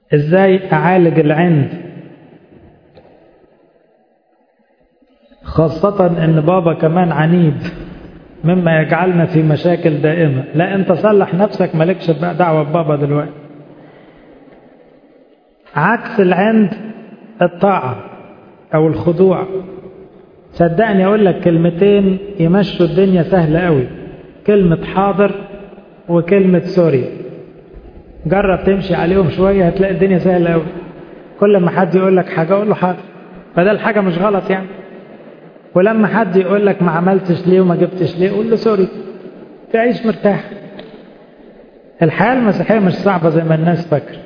ازاي اعالج العند خاصة ان بابا كمان عنيد مما يجعلنا في مشاكل دائمة لا انت صلح نفسك مالكش بقى دعوة ببابا دلوقتي عكس العند الطاعة او الخضوع صدقني اقول لك كلمتين يمشوا الدنيا سهلة قوي كلمة حاضر وكلمة سوري جرب تمشي عليهم شوية هتلاقي الدنيا سهلة قوي كل ما حد يقول لك حاجة قول له حاضر فده حاجة مش غلط يعني ولما حد يقول لك ما عملتش ليه وما جبتش ليه قول له سوري تعيش مرتاح الحياة المسيحية مش صعبة زي ما الناس فاكره